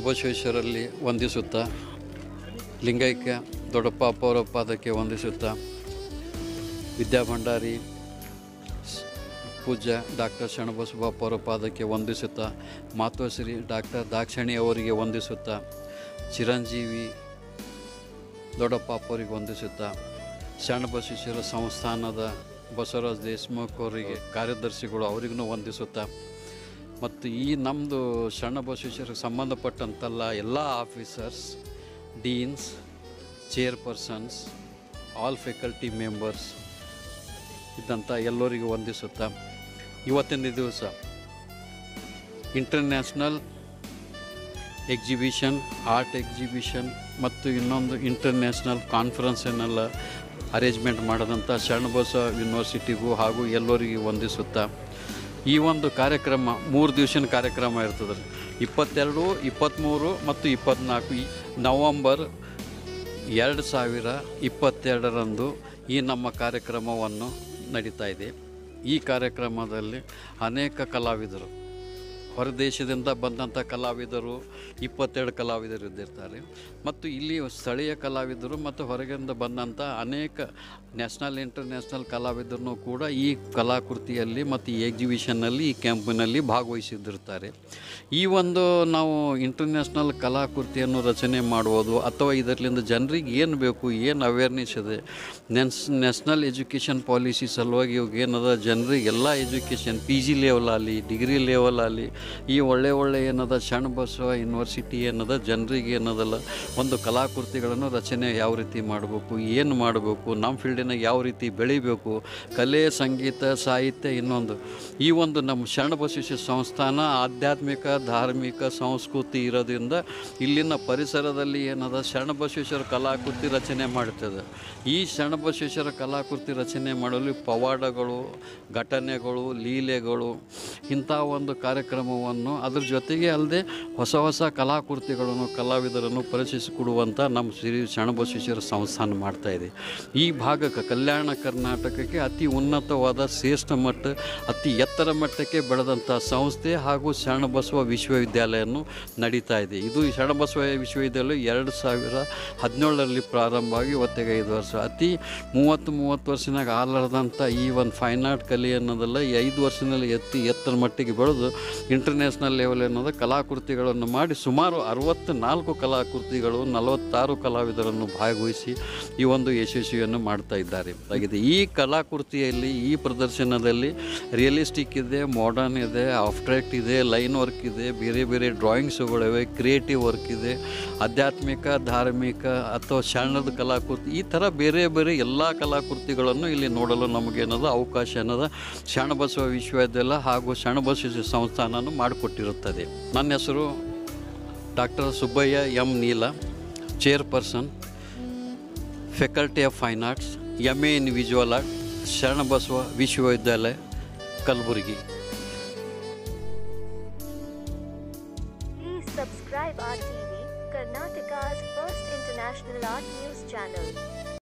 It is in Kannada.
ಶರಣಬಸವೇಶ್ವರಲ್ಲಿ ವಂದಿಸುತ್ತಾ ಲಿಂಗೈಕ್ಯ ದೊಡ್ಡಪ್ಪ ಅಪ್ಪವರ ಪಾದಕ್ಕೆ ವಂದಿಸುತ್ತಾ ವಿದ್ಯಾಭಂಡಾರಿ ಸ್- ಪೂಜ್ಯ ಡಾಕ್ಟರ್ ಶರಣಬಸವಪ್ಪ ಅವರ ಪಾದಕ್ಕೆ ವಂದಿಸುತ್ತಾ ಮಾತೋಶ್ರೀ ಡಾಕ್ಟರ್ ದಾಕ್ಷಿಣಿ ಅವರಿಗೆ ವಂದಿಸುತ್ತಾ ಚಿರಂಜೀವಿ ದೊಡ್ಡಪ್ಪ ಅವರಿಗೆ ವಂದಿಸುತ್ತಾ ಶರಣಬಸವೇಶ್ವರ ಸಂಸ್ಥಾನದ ಬಸವರಾಜ್ ದೇಶಮುಖ್ ಅವರಿಗೆ ಕಾರ್ಯದರ್ಶಿಗಳು ಅವರಿಗೂ ವಂದಿಸುತ್ತಾ ಮತ್ತು ಈ ನಮ್ಮದು ಶರಣಬಸವೇಶ್ವರಕ್ಕೆ ಸಂಬಂಧಪಟ್ಟಂತೆಲ್ಲ ಎಲ್ಲ officers deans chairpersons all faculty members ಇದ್ದಂಥ ಎಲ್ಲರಿಗೂ ವಂದಿಸುತ್ತಾ ಇವತ್ತಿನ ದಿವಸ ಇಂಟರ್ನ್ಯಾಷನಲ್ ಎಕ್ಸಿಬಿಷನ್ ಆರ್ಟ್ ಎಕ್ಸಿಬಿಷನ್ ಮತ್ತು ಇನ್ನೊಂದು ಇಂಟರ್ನ್ಯಾಷನಲ್ ಕಾನ್ಫರೆನ್ಸನ್ನೆಲ್ಲ ಅರೇಂಜ್ಮೆಂಟ್ ಮಾಡಿದಂಥ ಶರಣಬಸವ ಯೂನಿವರ್ಸಿಟಿಗೂ ಹಾಗೂ ಎಲ್ಲರಿಗೂ ವಂದಿಸುತ್ತಾ ಈ ಒಂದು ಕಾರ್ಯಕ್ರಮ ಮೂರು ದಿವಸಿನ ಕಾರ್ಯಕ್ರಮ ಇರ್ತದೆ ಇಪ್ಪತ್ತೆರಡು ಇಪ್ಪತ್ತ್ಮೂರು ಮತ್ತು ಇಪ್ಪತ್ತ್ನಾಲ್ಕು ಈ ನವಂಬರ್ ಎರಡು ಸಾವಿರ ಇಪ್ಪತ್ತೆರಡರಂದು ಈ ನಮ್ಮ ಕಾರ್ಯಕ್ರಮವನ್ನು ನಡೀತಾ ಇದೆ ಈ ಕಾರ್ಯಕ್ರಮದಲ್ಲಿ ಅನೇಕ ಕಲಾವಿದರು ಹೊರದೇಶದಿಂದ ಬಂದಂಥ ಕಲಾವಿದರು ಇಪ್ಪತ್ತೆರಡು ಕಲಾವಿದರು ಇದ್ದಿರ್ತಾರೆ ಮತ್ತು ಇಲ್ಲಿ ಸ್ಥಳೀಯ ಕಲಾವಿದರು ಮತ್ತು ಹೊರಗಿಂದ ಬಂದಂಥ ಅನೇಕ ನ್ಯಾಷನಲ್ ಇಂಟರ್ನ್ಯಾಷನಲ್ ಕಲಾವಿದರನ್ನು ಕೂಡ ಈ ಕಲಾಕೃತಿಯಲ್ಲಿ ಮತ್ತು ಈ ಎಕ್ಸಿಬಿಷನ್ನಲ್ಲಿ ಈ ಕ್ಯಾಂಪಿನಲ್ಲಿ ಭಾಗವಹಿಸಿದ್ದಿರ್ತಾರೆ ಈ ಒಂದು ನಾವು ಇಂಟರ್ನ್ಯಾಷನಲ್ ಕಲಾಕೃತಿಯನ್ನು ರಚನೆ ಮಾಡುವುದು ಅಥವಾ ಇದರಿಂದ ಜನರಿಗೆ ಏನು ಬೇಕು ಏನು ಅವೇರ್ನೆಸ್ ಇದೆ ನೆನ್ಸ್ ನ್ಯಾಷನಲ್ ಎಜುಕೇಷನ್ ಪಾಲಿಸಿ ಸಲುವಾಗಿ ಇವಾಗ ಏನದ ಜನರಿಗೆ ಎಲ್ಲ ಎಜುಕೇಷನ್ ಪಿ ಜಿ ಲೆವೆಲ್ ಆಗಲಿ ಡಿಗ್ರಿ ಲೆವೆಲ್ ಆಗಲಿ ಈ ಒಳ್ಳೆ ಒಳ್ಳೆ ಏನದ ಶರಣಬಸವ ಯೂನಿವರ್ಸಿಟಿ ಏನದ ಜನರಿಗೆ ಏನದಲ್ಲ ಒಂದು ಕಲಾಕೃತಿಗಳನ್ನು ರಚನೆ ಯಾವ ರೀತಿ ಮಾಡಬೇಕು ಏನು ಮಾಡಬೇಕು ನಮ್ಮ ಫೀಲ್ಡಿನಾಗ ಯಾವ ರೀತಿ ಬೆಳಿಬೇಕು ಕಲೆ ಸಂಗೀತ ಸಾಹಿತ್ಯ ಇನ್ನೊಂದು ಈ ಒಂದು ನಮ್ಮ ಶರಣಬಸವೇಶ್ವರ ಸಂಸ್ಥಾನ ಆಧ್ಯಾತ್ಮಿಕ ಧಾರ್ಮಿಕ ಸಂಸ್ಕೃತಿ ಇರೋದ್ರಿಂದ ಇಲ್ಲಿನ ಪರಿಸರದಲ್ಲಿ ಏನದ ಶರಣಬಸವೇಶ್ವರ ಕಲಾಕೃತಿ ರಚನೆ ಮಾಡ್ತದೆ ಈ ಶರಣಬಸವೇಶ್ವರ ಕಲಾಕೃತಿ ರಚನೆ ಮಾಡಲು ಪವಾಡಗಳು ಘಟನೆಗಳು ಲೀಲೆಗಳು ಇಂಥ ಒಂದು ಕಾರ್ಯಕ್ರಮವನ್ನು ಅದ್ರ ಜೊತೆಗೆ ಅಲ್ಲದೆ ಹೊಸ ಹೊಸ ಕಲಾಕೃತಿಗಳನ್ನು ಕಲಾವಿದರನ್ನು ಪರಿಚಯಿಸಿಕೊಡುವಂಥ ನಮ್ಮ ಶ್ರೀ ಶರಣಬಸವೇಶ್ವರ ಸಂಸ್ಥಾನ ಮಾಡ್ತಾ ಇದೆ ಈ ಭಾಗಕ್ಕೆ ಕಲ್ಯಾಣ ಕರ್ನಾಟಕಕ್ಕೆ ಅತಿ ಉನ್ನತವಾದ ಶ್ರೇಷ್ಠ ಮಟ್ಟ ಅತಿ ಎತ್ತರ ಮಟ್ಟಕ್ಕೆ ಬೆಳೆದಂಥ ಸಂಸ್ಥೆ ಹಾಗೂ ಶರಣಬಸವ ವಿಶ್ವವಿದ್ಯಾಲಯವನ್ನು ನಡೀತಾ ಇದೆ ಇದು ಈ ಶರಣಬಸವ ವಿಶ್ವವಿದ್ಯಾಲಯ ಎರಡು ಸಾವಿರ ಹದಿನೇಳರಲ್ಲಿ ಪ್ರಾರಂಭ ಆಗಿ ಇವತ್ತಿಗೆ ಐದು ವರ್ಷ ಅತಿ ಮೂವತ್ತು ಮೂವತ್ತು ವರ್ಷನಾಗ ಆಲಾರ್ದಂಥ ಈ ಒಂದು ಫೈನ್ ಆರ್ಟ್ ಕಲೆ ಅನ್ನೋದಲ್ಲ ಈ ಐದು ವರ್ಷದಲ್ಲಿ ಎತ್ತಿ ಎತ್ತರ ಮಟ್ಟಿಗೆ ಬೆಳೆದು ಇಂಟರ್ನ್ಯಾಷನಲ್ ಲೆವೆಲ್ ಅನ್ನೋದು ಕಲಾಕೃತಿಗಳನ್ನು ಮಾಡಿ ಸುಮಾರು ಅರವತ್ತು ನಾಲ್ಕು ಕಲಾಕೃತಿಗಳು ನಲವತ್ತಾರು ಕಲಾವಿದರನ್ನು ಭಾಗವಹಿಸಿ ಈ ಒಂದು ಯಶಸ್ವಿಯನ್ನು ಮಾಡ್ತಾ ಇದ್ದಾರೆ ಆಗಿದೆ ಈ ಕಲಾಕೃತಿಯಲ್ಲಿ ಈ ಪ್ರದರ್ಶನದಲ್ಲಿ ರಿಯಲಿಸ್ಟಿಕ್ ಇದೆ ಮಾಡರ್ನ್ ಇದೆ ಆಫ್ಟ್ರಾಕ್ಟ್ ಇದೆ ಲೈನ್ ವರ್ಕ್ ಇದೆ ಬೇರೆ ಬೇರೆ ಡ್ರಾಯಿಂಗ್ಸ್ಗಳಿವೆ ಕ್ರಿಯೇಟಿವ್ ವರ್ಕ್ ಇದೆ ಆಧ್ಯಾತ್ಮಿಕ ಧಾರ್ಮಿಕ ಅಥವಾ ಶರಣದ ಕಲಾಕೃತಿ ಈ ಥರ ಬೇರೆ ಬೇರೆ ಎಲ್ಲ ಕಲಾಕೃತಿಗಳನ್ನು ಇಲ್ಲಿ ನೋಡಲು ನಮಗೇನದ ಅವಕಾಶ ಅನ್ನೋದ ಶರಣಬಸವ ವಿಶ್ವವಿದ್ಯಾಲಯ ಹಾಗೂ ಶರಣಬಸವ ಸಂಸ್ಥಾನನು ಮಾಡಿಕೊಟ್ಟಿರುತ್ತದೆ ನನ್ನ ಹೆಸರು doctor Subbaiah M Neela chairperson faculty of fine arts M A in visual art Sharanabasava ವಿಶ್ವವಿದ್ಯಾಲಯ Kalaburagi Please subscribe our TV, Karnataka's first international art news channel.